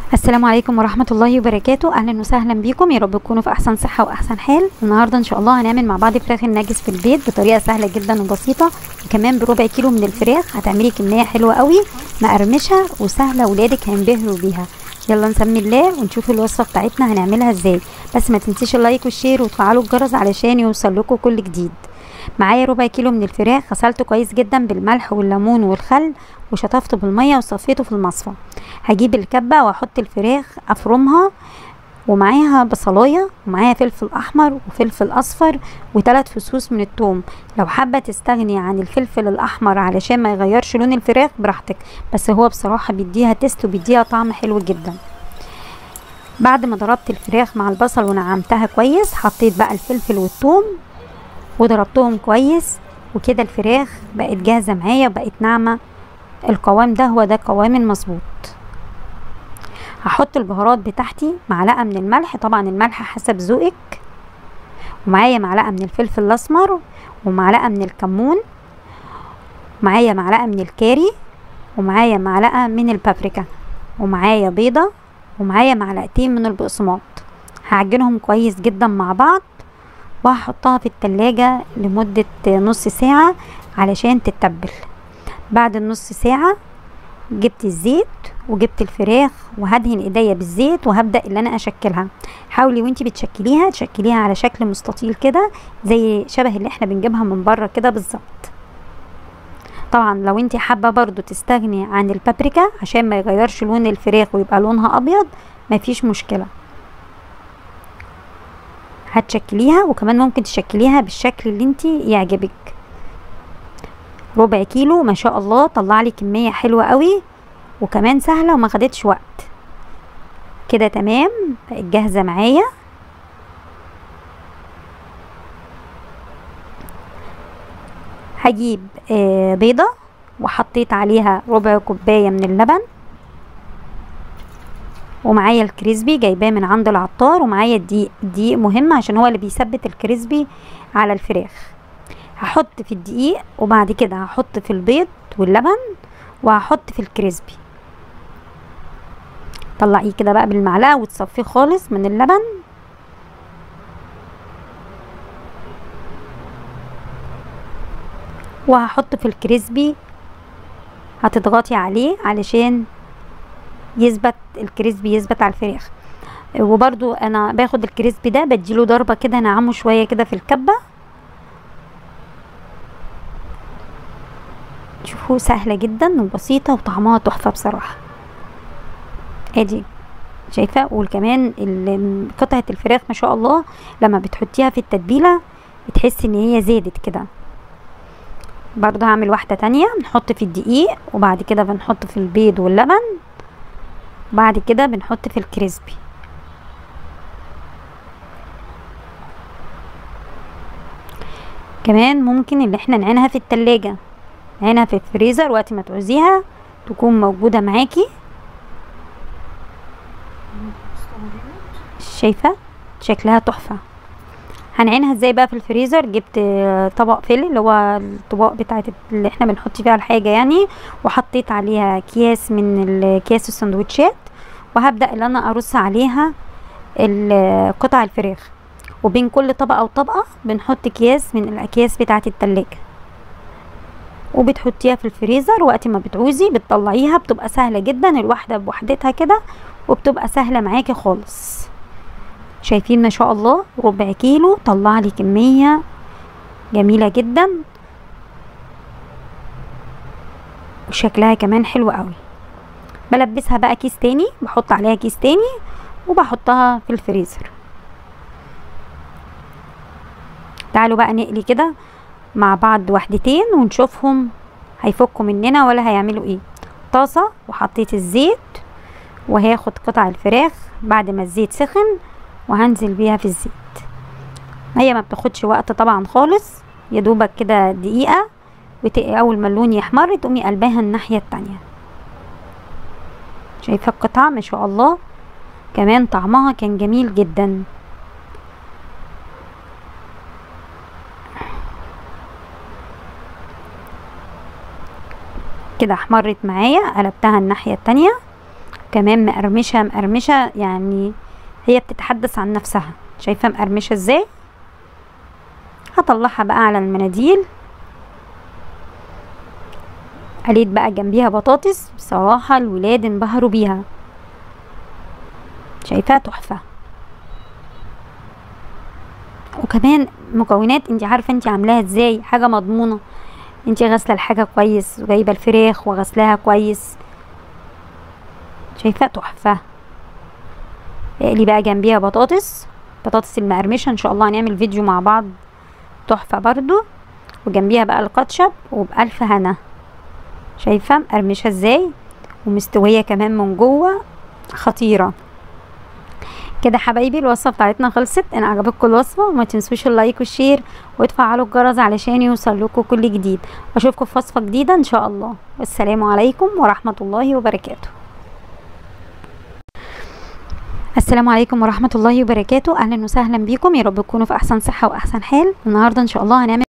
السلام عليكم ورحمة الله وبركاته أهلا وسهلا بيكم يا رب تكونوا في أحسن صحة وأحسن حال النهاردة إن شاء الله هنعمل مع بعض فراخ النجس في البيت بطريقة سهلة جدا وبسيطة وكمان بربع كيلو من الفراخ هتعملي كمية حلوة قوي مقرمشة وسهلة ولادك هينبهروا بيها يلا نسمي الله ونشوف الوصفة بتاعتنا هنعملها ازاي بس ما تنسيش اللايك والشير وتفعلوا الجرس علشان يوصل لكم كل جديد معايا ربع كيلو من الفراخ غسلته كويس جدا بالملح والليمون والخل وشطفته بالميه وصفيته في المصفى هجيب الكبه واحط الفراخ افرمها ومعاها بصلايه ومعاها فلفل احمر وفلفل اصفر وثلاث فصوص من الثوم لو حابه تستغني عن الفلفل الاحمر علشان ما يغيرش لون الفراخ براحتك بس هو بصراحه بيديها تيست وبيديها طعم حلو جدا بعد ما ضربت الفراخ مع البصل ونعمتها كويس حطيت بقى الفلفل والثوم وضربتهم كويس وكده الفراخ بقت جاهزه معايا وبقت ناعمه القوام ده هو ده القوام المظبوط هحط البهارات بتاعتي معلقه من الملح طبعا الملح حسب ذوقك ومعايا معلقه من الفلفل الاسمر ومعلقه من الكمون معايا معلقه من الكاري ومعايا معلقه من البابريكا ومعايا بيضه ومعايا معلقتين من البقسماط هعجنهم كويس جدا مع بعض وهحطها في التلاجة لمدة نص ساعة علشان تتبل بعد النص ساعة جبت الزيت وجبت الفراخ وهدهن ايديا بالزيت وهبدأ اللي انا اشكلها حاولي وانتي بتشكليها تشكليها على شكل مستطيل كده زي شبه اللي احنا بنجيبها من بره كده بالظبط طبعا لو انتي حابة برضو تستغني عن البابريكا عشان ما يغيرش لون الفراخ ويبقى لونها ابيض مفيش مشكلة هتشكليها وكمان ممكن تشكليها بالشكل اللي انتي يعجبك ربع كيلو ما شاء الله طلع لي كمية حلوة قوي وكمان سهلة وما خدتش وقت كده تمام بقت جاهزة معايا هجيب آه بيضة وحطيت عليها ربع كوباية من اللبن ومعايا الكريسبي جايباه من عند العطار ومعايا الدقيق الدقيق مهم عشان هو اللي بيثبت الكريسبي على الفراخ هحط في الدقيق وبعد كده هحط في البيض واللبن وهحط في الكريسبي طلعيه كده بقى بالمعلقه وتصفيه خالص من اللبن وهحط في الكريسبي هتضغطي عليه علشان يثبت الكريسبي يثبت على الفراخ وبرضو انا باخد الكريسبي ده بديله ضربه كده نعمه شويه كده في الكبه شوفوا سهله جدا وبسيطه وطعمها تحفه بصراحه ادي شايفه وكمان قطعه الفراخ ما شاء الله لما بتحطيها في التتبيله بتحسي ان هي زادت كده برضه هعمل واحده تانية نحط في الدقيق وبعد كده بنحط في البيض واللبن بعد كده بنحط في الكريسبي كمان ممكن ان احنا نعينها في التلاجة نعينها في الفريزر وقت ما تعوزيها تكون موجودة معاكي شايفة شكلها تحفة هنعينها ازاي بقى في الفريزر جبت طبق فل اللي هو الطبق بتاعت اللي احنا بنحط فيها الحاجة يعني وحطيت عليها اكياس من اكياس السندوتشات وهبدأ ان انا ارص عليها قطع الفراخ وبين كل طبقة وطبقة بنحط اكياس من الاكياس بتاعت التلاجة وبتحطيها في الفريزر وقت ما بتعوزي بتطلعيها بتبقى سهلة جدا الواحدة بوحدتها كده وبتبقى سهلة معاكي خالص شايفين ما شاء الله ربع كيلو طلع لي كمية جميلة جدا وشكلها كمان حلو قوي بلبسها بقى كيس تاني بحط عليها كيس تاني وبحطها في الفريزر تعالوا بقى نقلي كده مع بعض وحدتين ونشوفهم هيفكوا مننا ولا هيعملوا ايه طاسة وحطيت الزيت وهاخد قطع الفراخ بعد ما الزيت سخن وهنزل بيها في الزيت هي ما بتاخدش وقت طبعا خالص يا دوبك كده دقيقة اول ما اللون يحمر تقومي قلباها الناحية التانية شايفة القطعة ما شاء الله كمان طعمها كان جميل جدا كده احمرت معايا قلبتها الناحية التانية كمان مقرمشه مقرمشه يعني هي بتتحدث عن نفسها شايفه مقرمشه ازاي هطلعها بقى على المناديل قليت بقى جنبيها بطاطس بصراحة الولاد انبهروا بيها شايفاها تحفة وكمان مكونات انت عارفة انت عاملاها ازاي حاجة مضمونة انت غاسلة الحاجة كويس وجايبة الفراخ وغسلاها كويس شايفاها تحفة اقلي بقى جنبيها بطاطس بطاطس المقرمشة ان شاء الله هنعمل فيديو مع بعض تحفة برضو وجنبيها بقى الكاتشب وبألف هنا شايفة مقرمشة ازاي ومستوية كمان من جوه خطيرة كده حبايبي الوصفة بتاعتنا خلصت ان عجبتكم الوصفة وما تنسوش اللايك والشير وتفعلوا الجرس علشان يوصل لكم كل جديد واشوفكم في وصفة جديدة ان شاء الله والسلام عليكم ورحمة الله وبركاته السلام عليكم ورحمة الله وبركاته اهلا وسهلا بيكم يا رب تكونوا في احسن صحة واحسن حال النهاردة ان شاء الله هنعمل